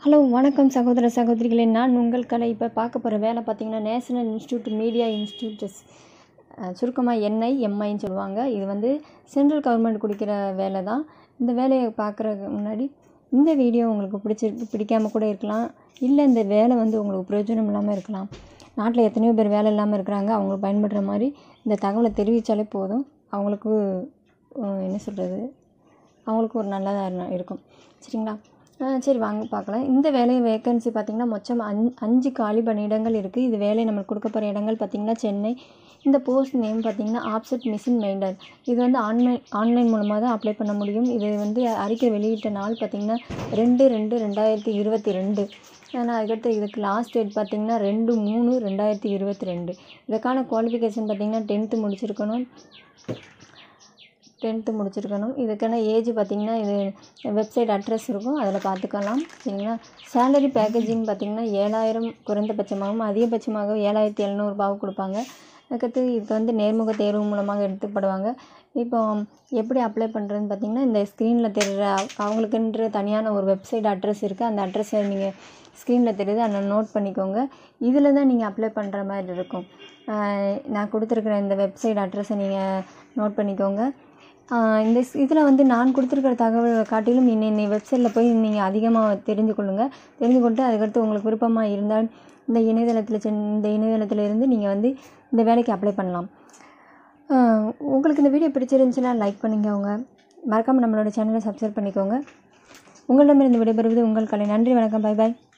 hello வணக்கம் சகோதர சகோதரிகளே நான் உங்கள் கலை இப்போ பார்க்க போகிற வேலை பார்த்தீங்கன்னா நேஷனல் இன்ஸ்டியூட் மீடியா இன்ஸ்டியூட்டஸ் சுருக்கமாக என்ஐ எம்ஐன்னு சொல்லுவாங்க இது வந்து சென்ட்ரல் கவர்மெண்ட் கொடுக்குற வேலை தான் இந்த வேலையை பார்க்குறதுக்கு முன்னாடி இந்த வீடியோ உங்களுக்கு பிடிச்சிருக்கு பிடிக்காம கூட இருக்கலாம் இல்லை இந்த வேலை வந்து உங்களுக்கு பிரயோஜனம் இல்லாமல் இருக்கலாம் நாட்டில் எத்தனையோ பேர் வேலை இல்லாமல் இருக்கிறாங்க அவங்களுக்கு பயன்படுற மாதிரி இந்த தகவலை தெரிவித்தாலே போதும் அவங்களுக்கு அஹ், என்ன சொல்கிறது அவங்களுக்கு ஒரு நல்லதாக இருக்கும் சரிங்களா ஆ, சரி வாங்க பார்க்கலாம் இந்த வேலை வேக்கன்சி பார்த்திங்கன்னா மொத்தம் அஞ் அஞ்சு காலி பணியிடங்கள் இருக்குது இது வேலை நம்மளுக்கு கொடுக்க போகிற இடங்கள் பார்த்திங்கன்னா சென்னை இந்த போஸ்ட் நேம் பார்த்திங்கன்னா ஆப்செட் மிஷின் மெயின்டர் இது வந்து ஆன்லைன் ஆன்லைன் மூலமாக தான் அப்ளை பண்ண முடியும் இது வந்து அறிக்கை வெளியிட்ட நாள் பார்த்திங்கன்னா ரெண்டு ரெண்டு ரெண்டாயிரத்தி இருபத்தி ரெண்டு ஆனால் அதுக்கடுத்து இதுக்கு லாஸ்ட் டேட் பார்த்திங்கன்னா ரெண்டு மூணு ரெண்டாயிரத்தி இருபத்தி ரெண்டு இதுக்கான குவாலிஃபிகேஷன் பார்த்திங்கன்னா டென்த்து முடிச்சிருக்கணும் டென்த்து முடிச்சிருக்கணும் இதுக்கான ஏஜ் பார்த்திங்கன்னா இது வெப்சைட் அட்ரஸ் இருக்கும் அதில் பார்த்துக்கலாம் சரிங்களா சேலரி பேக்கேஜிங் பார்த்திங்கன்னா ஏழாயிரம் குறைந்தபட்சமாகவும் அதிகபட்சமாக ஏழாயிரத்தி எழுநூறுபாவும் கொடுப்பாங்க அதுக்கடுத்து இதுக்கு வந்து நேர்முக தேர்வு மூலமாக எடுத்துப்படுவாங்க இப்போ எப்படி அப்ளை பண்ணுறதுன்னு பார்த்திங்கன்னா இந்த ஸ்க்ரீனில் தெரிகிற அவங்களுக்குன்ற தனியான ஒரு வெப்சைட் அட்ரஸ் இருக்குது அந்த அட்ரஸை நீங்கள் ஸ்க்ரீனில் தெரியுது அதை நோட் பண்ணிக்கோங்க இதில் தான் நீங்கள் அப்ளை பண்ணுற மாதிரி இருக்கும் ஆஹ் நான் கொடுத்துருக்குற இந்த வெப்சைட் அட்ரஸை நீங்கள் நோட் பண்ணிக்கோங்க ஆஹ் இந்த இதில் வந்து நான் கொடுத்துருக்கிற தகவலை காட்டிலும் இன்னி வெப்சைட்டில் போய் நீங்கள் அதிகமாக தெரிஞ்சு கொள்ளுங்கள் தெரிஞ்சு கொண்டு அதுக்கடுத்து உங்களுக்கு விருப்பமாக இருந்தால் இந்த இணையதளத்தில் சென் இந்த இணையதளத்தில் இருந்து நீங்கள் வந்து இந்த வேலைக்கு அப்ளை பண்ணலாம் ஆஹ் உங்களுக்கு இந்த வீடியோ பிடிச்சிருந்துச்சுன்னா லைக் பண்ணிக்கோங்க மறக்காமல் நம்மளோட சேனலை சப்ஸ்கிரைப் பண்ணிக்கோங்க உங்களிடமிருந்து விடைபெறுவது உங்கள் கலை நன்றி வணக்கம் பை பாய்